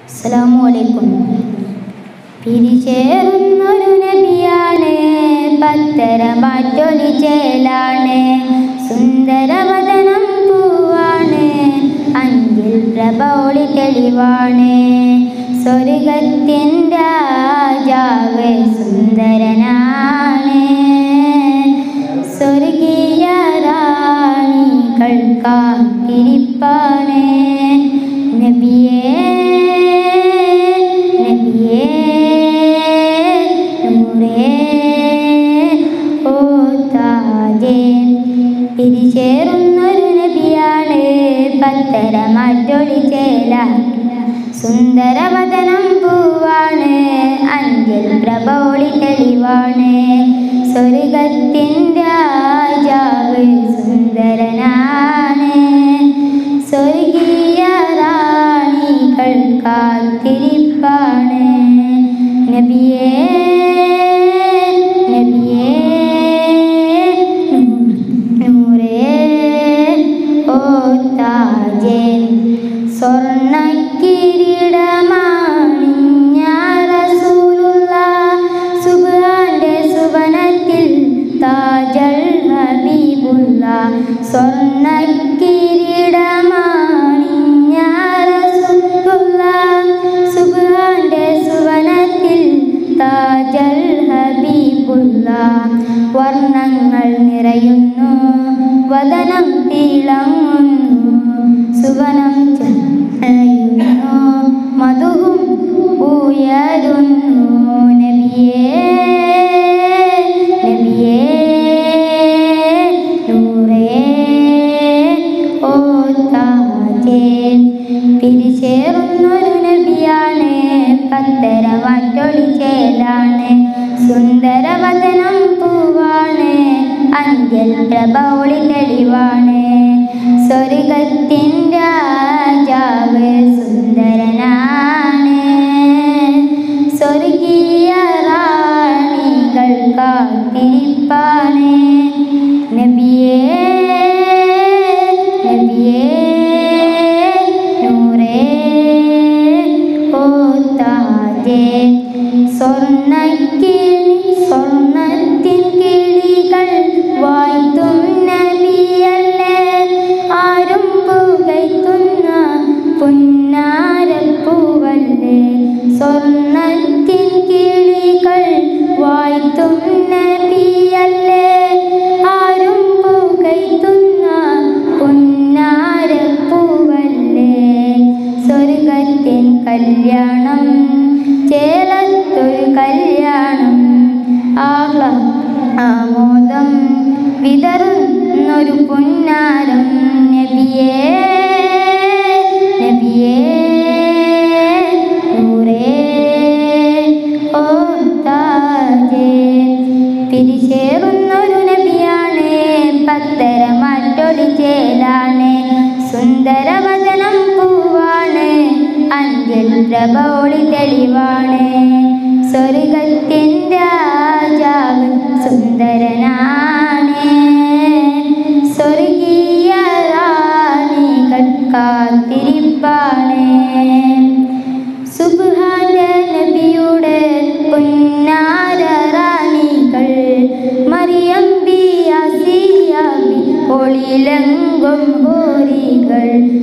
അസ്സലാമു അലൈക്കും പിരിചേർന്നൊരു നബിയാണ് പത്തര മാറ്റൊലി ചേലാണ് സുന്ദരവദനം പൂവാണ് അഞ്ചിൽ പ്രഭോളി തെളിവാണ് സ്വർഗത്തിൻ രാജാവ് സുന്ദരനാണ് സ്വർഗീയ റാണികൾ കാത്തിരിപ്പാണ് നബിയേ നബിയേ നൂറേ ഓ താജേ പിരിചേറുന്നൊരു നബിയാണ് പത്തര മാറ്റൊളി ചേല സുന്ദരവദനം പൂവാണ് അഞ്ചൽ പ്രഭോളി തെളിവാണ് സ്വർഗത്തിൻ രാജാവ് സുന്ദരനാണ് സ്വർഗീയ റാണികൾ കാത്തിരിപ്പാണ് നബിയേ നബിയേ നൂറേ ഓ താജേ സ്വർണ്ണ കിരീടമാണിഞ്ഞ റസൂലുള്ള സുബ്ഹാന്റെ സുവനത്തിൽ താജൽ ഹബീബുള്ള സ്വർണ്ണ കിരീടമാണിഞ്ഞ റസൂലുള്ള സുബ്ഹാന്റെ സുവനത്തിൽ താജൽ ഹബീബുള്ള വർണ്ണങ്ങൾ നിറയുന്നു വദനം തിളങ്ങുന്നു സുവനം ചടയുന്നു മധുവും ഉയരുന്നു നബിയേ നബിയേ നൂറേ ഓ താജേ പിരിചേർന്നൊരു നബിയാണ് പത്തര മാറ്റൊളി ചേലാണ് സുന്ദരവദനം പൂവാണ് അഞ്ചൽ പ്രഭോളി തെളിവാണ് സ്വർഗത്തിൻ രാജാവ് സുന്ദരനാണ് സ്വർഗീയ റാണികൾ കാത്തിരിപ്പാണ് നബിയേ നബിയേ നൂറേ ഓ താജേ സ്വർണ്ണക്കിളി സ്വർണ്ണത്തിൻ കിളികൾ വായ്ത്തും നബിയല്ലേ ആരും പുകയ്ത്തുന്ന പുന്നാരപ്പൂവല്ലേ സ്വർണ്ണത്തിൻ കിളികൾ വായ്ത്തും നബിയല്ലേ ആരും പുകയ്ത്തുന്ന പുന്നാരപ്പൂവല്ലേ സ്വർഗത്തിൻ കല്യാണം ചേലത്തൊരു കല്യാണം ആഹ്ല ആമോദം വിതറുന്നൊരു പുന്നാരം നബിയേ നബിയേ നൂറേ ഓ താജേ പിരിചേറുന്നൊരു നബിയാണ് പത്തര മാറ്റൊളി ചേലാണ് സുന്ദരവദനം പൂവാണ് അഞ്ചൽ പ്രഭോളി തെളിവാണ് സ്വർഗത്തിൻ രാജാവ് സുന്ദരനാണ് സ്വർഗീയ റാണികൾ കാത്തിരിപ്പാണ് സുബ്ഹാന്റെ നബിയുടെ പുന്നാര റാണികൾ മറിയം ബി ആസിയ ബി ഒളിലങ്കും ഹോരികൾ